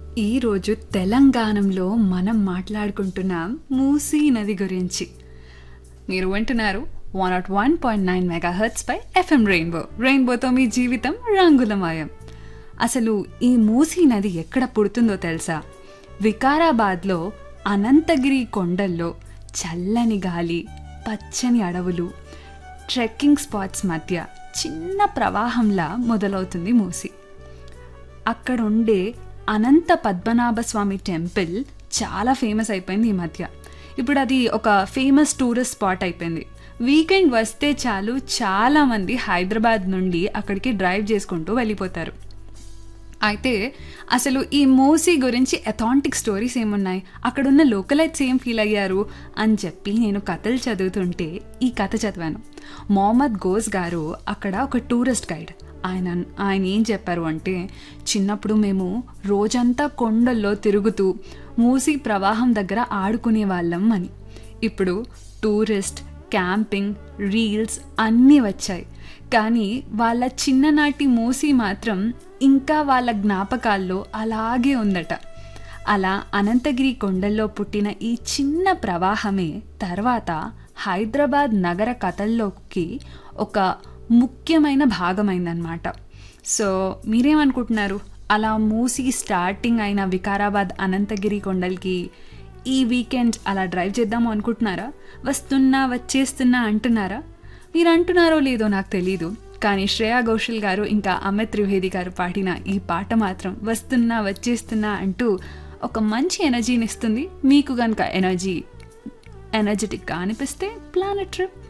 ఈరోజు తెలంగాణలో మనం మాట్లాడుకుంటున్నాం మూసీ నది గురించి మీరు వింటున్నారు one nought one point nine mega hertz పై ఎఫ్ఎం రెయిన్బో రెయిన్బోతో మీ జీవితం రంగులమయం అసలు ఈ మూసీ నది ఎక్కడ పుడుతుందో తెలుసా వికారాబాద్లో అనంతగిరి కొండల్లో చల్లని గాలి పచ్చని అడవులు ట్రెక్కింగ్ స్పాట్స్ మధ్య చిన్న ప్రవాహంలా మొదలవుతుంది మూసి అక్కడ ఉండే అనంత పద్మనాభ స్వామి టెంపుల్ చాలా ఫేమస్ అయిపోయింది ఈ మధ్య ఇప్పుడు అది ఒక ఫేమస్ టూరిస్ట్ స్పాట్ అయిపోయింది వీకెండ్ వస్తే చాలు చాలామంది హైదరాబాద్ నుండి అక్కడికి డ్రైవ్ చేసుకుంటూ వెళ్ళిపోతారు అయితే అసలు ఈ మూసీ గురించి అథాంటిక్ స్టోరీస్ ఏమున్నాయి అక్కడున్న లోకలైట్స్ ఏం ఫీల్ అయ్యారు అని చెప్పి నేను కథలు చదువుతుంటే ఈ కథ చదివాను మొహమ్మద్ గోస్ గారు అక్కడ ఒక టూరిస్ట్ గైడ్ ఆయన ఆయన ఏం చెప్పారు అంటే చిన్నప్పుడు మేము రోజంతా కొండల్లో తిరుగుతూ మూసీ ప్రవాహం దగ్గర ఆడుకునే వాళ్ళం అని ఇప్పుడు టూరిస్ట్ క్యాంపింగ్ రీల్స్ అన్నీ వచ్చాయి కానీ వాళ్ళ చిన్ననాటి మూసి మాత్రం ఇంకా వాళ్ళ జ్ఞాపకాల్లో అలాగే ఉందట అలా అనంతగిరి కొండల్లో పుట్టిన ఈ చిన్న ప్రవాహమే తర్వాత హైదరాబాద్ నగర కథల్లోకి ఒక ముఖ్యమైన భాగమైందనమాట సో మీరేమనుకుంటున్నారు అలా మూసి స్టార్టింగ్ అయిన వికారాబాద్ అనంతగిరి కొండలకి ఈ వీకెండ్ అలా డ్రైవ్ చేద్దాము అనుకుంటున్నారా వస్తున్నా వచ్చేస్తున్నా అంటున్నారా మీరు అంటున్నారో లేదో నాకు తెలీదు కానీ శ్రేయా ఘోషల్ గారు ఇంకా అమిత్ త్రివేది గారు పాడిన ఈ పాట మాత్రం వస్తున్నా వచ్చేస్తున్నా అంటూ ఒక మంచి ఎనర్జీని ఇస్తుంది మీకు కనుక ఎనర్జీ ఎనర్జెటిక్గా అనిపిస్తే ప్లానెట్ ట్రిప్